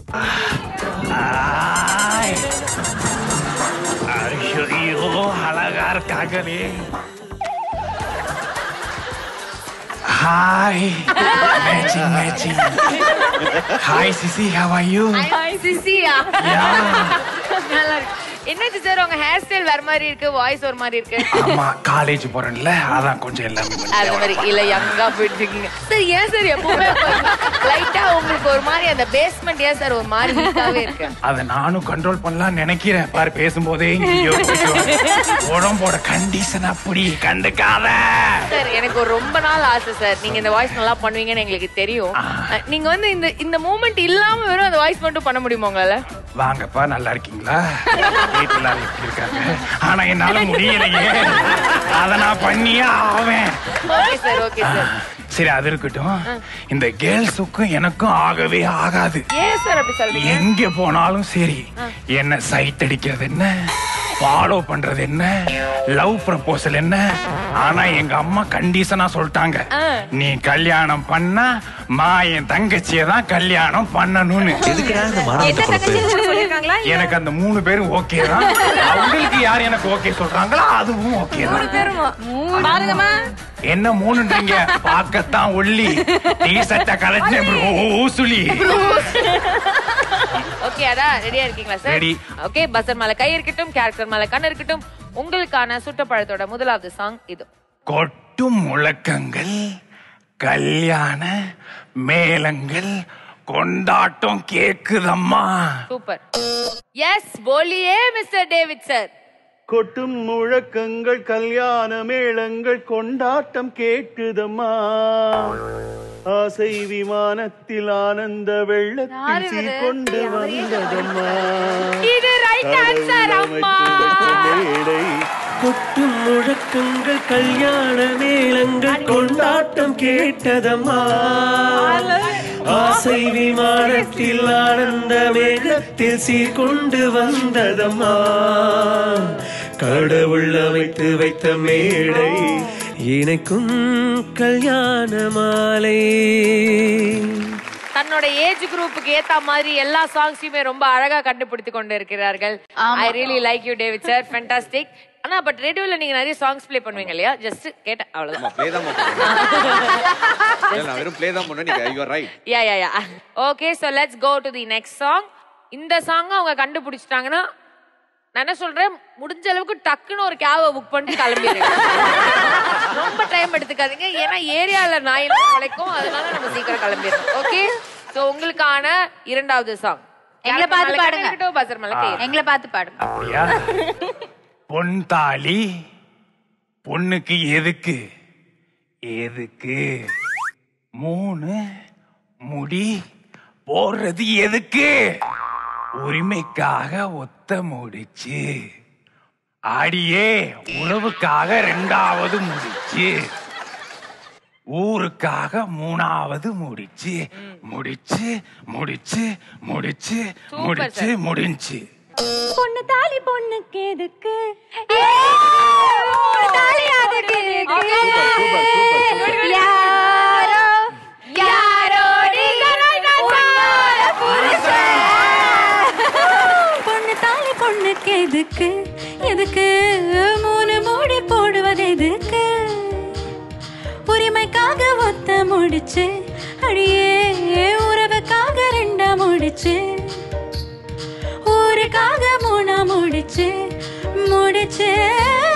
ஆய். ஐயோ அழகா இருக்காங்களே ஹாய் மேட்சிங் மேட்சிங் ஹாய் சிசி ஹவ் ஆர் யூ சிசியா யா நல்லா இருக்கு என்னாச்சு சார் உங்க ஹேர் ஸ்டைல் வேற மாதிரி இருக்கு வாய்ஸ் ஒரு மாதிரி இருக்கு ஆமா காலேஜ் போறேன்ல அதான் கொஞ்சம் எல்லாமே அது கொஞ்சம் மாதிரி இல்ல யங்கா போயிட்டு இருக்கீங்க சார் ஏன் சார் எப்பவுமே லைட்டா உங்களுக்கு ஒரு மாதிரி அந்த பேஸ்மெண்ட் ஏன் சார் ஒரு மாதிரி வீக்காவே இருக்கு அதை நானும் கண்ட்ரோல் பண்ணலாம் நினைக்கிறேன் பாரு பேசும்போதே இங்கேயோ போயிட்டு வரேன். உடம்போட கண்டிஷன் அப்படி கண்டுக்காத சார் எனக்கு ஒரு ரொம்ப நாள் ஆசை சார் நீங்க இந்த வாய்ஸ் நல்லா பண்ணுவீங்கன்னு எங்களுக்கு தெரியும் அஹ், நீங்க வந்து இந்த இந்த மூமெண்ட் இல்லாம வெறும் அந்த வாய்ஸ் மட்டும் பண்ண முடியுமா உங்களால வாங்கப்பா நல்லா இருக்கீங்களா வீட்டுல எல்லாரும் எப்படி இருக்காங்க ஆனா என்னால முடியலையே அத நான் பண்ணியே ஆவேன் ஓகே சார் ஓகே சார் சரி அது இருக்கட்டும் இந்த கேர்ள்ஸுக்கும் எனக்கும் ஆகவே ஆகாது ஏன் சார் அப்படி சொல்றீங்க எங்க போனாலும் சரி என்ன சைட் அடிக்கிறது என்ன ஃபாலோ பண்றது என்ன லவ் ப்ரப்போசல் என்ன ஆனா எங்க அம்மா கண்டிஷனா சொல்லிட்டாங்க ஆ. நீ கல்யாணம் பண்ணா மா என் தங்கச்சியை தான் கல்யாணம் பண்ணணும்னு எதுக்குடா இந்த மானத்தை பொழப்பு சொல்லிருக்காங்களா எனக்கு அந்த மூணு பேரும் ஓகே தான் அவங்களுக்கு யார் எனக்கு ஓகே சொல்றாங்களோ அதுவும் ஓகே தான் பாருங்கம்மா என்ன மூணுன்றீங்க பார்க்கத்தான் ஒல்லி டீ சட்டை கலெக்ஷன் ஊசுலி ஓகே அடா ரெடியா இருக்கீங்களா சார் Ready. ஓகே பசர் மேல கை இருக்கட்டும் கேரக்டர் மேல கண் இருக்கட்டும் உங்களுக்கான சுட்டப்பழத்தோட முதலாவது சாங் இது கொட்டும் முழக்கங்கள் கல்யாண மேளங்கள் கொண்டாட்டம் கேக்குதம்மா சூப்பர் எஸ் போலியே மிஸ்டர் டேவிட் சார் கொட்டும் முழக்கங்கள் கல்யாண மேளங்கள் கொண்டாட்டம் கேட்குதம்மா ஆசை விமானத்தில் ஆனந்த வெள்ளத்தில் சீர்கொண்டு வந்ததம்மா இது ரைட் ஆன்சர் அம்மா மேடை கொட்டும் முழக்கங்கள் கல்யாண மேளங்கள் கொண்டாட்டம் கேட்டதம்மா ஆசை விமானத்தில் ஆனந்த மேகத்தில் சீர்கொண்டு வந்ததம்மா கடவுள் அமைத்து வைத்த மேடை இணைக்கும் கல்யாண மாலை தன்னோட ஏஜ் குரூப்புக்கு ஏத்த மாதிரி எல்லா சாங்ஸையுமே ரொம்ப அழகா கண்டுபிடித்து கொண்டு இருக்கிறார்கள் I really like you David sir fantastic ஆனா பட் ரேடியோல நீங்க நிறைய சாங்ஸ் ப்ளே பண்ணுவீங்க இல்லையா ஜஸ்ட் கேட்டேன் அவ்வளவுதான் ப்ளே தான் பண்ணுவேன் இல்ல, நான் வெறும் ப்ளே தான் பண்ணேன் நீங்க you right ya ya ya okay so let's go to the next song இந்த சாங் அவங்க கண்டுபிடிச்சிட்டாங்கன்னா நான் என்ன சொல்றேன் முடிஞ்ச அளவுக்கு டக்குன்னு ஒரு கேபை புக் பண்ணிட்டு கிளம்பிடுங்க ரொம்ப டைம் எடுத்துக்காதீங்க ஏன்னா ஏரியால நாய் எல்லாம் குலைக்கும் அதனால நம்ம சீக்கிரம் கிளம்பிடுறோம் ஓகே ஸோ உங்களுக்கான இரண்டாவது சாங் எங்களை பார்த்து பாடுங்க. பசர் மலை கை எங்களை பார்த்து பாடுங்க அப்படியா பொன் தாலி பொண்ணுக்கு எதுக்கு எதுக்கு மூணு முடி போடுறது எதுக்கு உரிமைக்காக ஒத்த முடிச்சு அடியே உறவுக்காக ரெண்டாவது முடிச்சு ஊருக்காக மூணாவது முடிச்சு முடிச்சு முடிச்சு முடிச்சு முடிச்சு முடிஞ்சு பொண்ணு தாலி பொண்ணுக்கு எதுக்கு தாலி அதுக்கு யாரோ யாரோடி உன்னோட புருஷன். பொண்ணு தாலி பொண்ணுக்கு எதுக்கு எதுக்கு மூணு மூடி போடுவது எதுக்கு உரிமைக்காக ஒத்த முடிச்சு அடியே உறவுக்காக ரெண்டா முடிச்சு ஊருக்காக மூணா முடிச்சு முடிச்சு